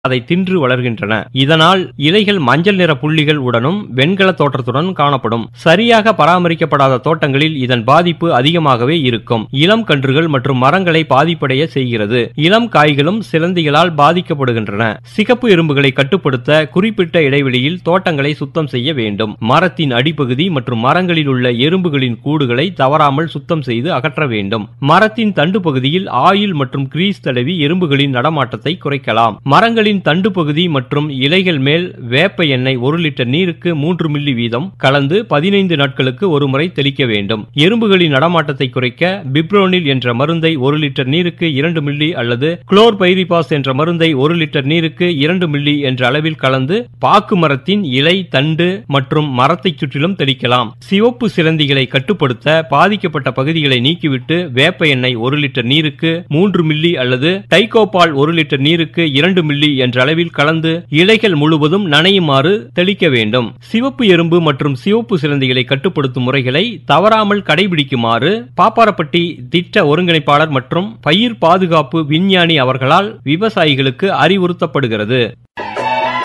அதை தின்று வளர்கின்றன இதனால் இலைகள் மஞ்சள் நிற புள்ளிகள் உடனும் வெண்கல தோற்றத்துடன் காணப்படும் சரியாக பராமரிக்கப்படாத தோட்டங்களில் இதன் பாதிப்பு அதிகமாகவே இருக்கும் இளம் கன்றுகள் மற்றும் மரங்களை பாதிப்படைய செய்கிறது இளம் காய்களும் சிலந்திகளால் பாதிக்கப்படுகின்றன சிகப்பு எறும்புகளை கட்டுப்படுத்த குறிப்பிட்ட இடைவெளியில் தோட்டங்களை சுத்தம் செய்ய வேண்டும் மரத்தின் அடிப்பகுதி மற்றும் மரங்களில் உள்ள எறும்புகளின் கூடுகளை தவறாமல் சுத்தம் செய்து அகற்ற வேண்டும் மரத்தின் தண்டு பகுதியில் ஆயில் மற்றும் கிரீஸ் தடவி எறும்புகளின் நடமாட்டத்தை குறைக்கலாம் மரங்களின் தண்டு பகுதி மற்றும் இலைகள் மேல் வேப்ப எண்ணெய் ஒரு லிட்டர் நீருக்கு மூன்று மில்லி வீதம் கலந்து பதினைந்து நாட்களுக்கு ஒரு முறை தெளிக்க வேண்டும் எறும்புகளின் நடமாட்டத்தை குறைக்க பிப்ரோனில் என்ற மருந்தை ஒரு லிட்டர் நீருக்கு இரண்டு மில்லி அல்லது குளோர்பைரிபாஸ் என்ற மருந்தை ஒரு லிட்டர் நீருக்கு இரண்டு மில்லி என்ற அளவில் கலந்து பாக்கு மரத்தின் இலை தண்டு மற்றும் மரத்தை சுற்றிலும் தெளிக்கலாம் சிவப்பு சிலந்திகளை கட்டுப்படுத்த பாதிக்கப்பட்ட பகுதிகளை நீக்கிவிட்டு வேப்ப எண்ணெய் ஒரு லிட்டர் நீருக்கு மூன்று மில்லி அல்லது டைகோபால் ஒரு லிட்டர் நீருக்கு இரண்டு மில்லி என்ற அளவில் கலந்து இலைகள் முழுவதும் நனையுமாறு தெளிக்க வேண்டும் சிவப்பு எறும்பு மற்றும் சிவப்பு சிலந்திகளை கட்டுப்படுத்தும் முறைகளை தவறாமல் கடைபிடிக்குமாறு பாப்பாரப்பட்டி திட்ட ஒருங்கிணைப்பாளர் மற்றும் பயிர் பாதுகாப்பு விஞ்ஞானி அவர்களால் விவசாயிகளுக்கு அறிவுறுத்தப்படுகிறது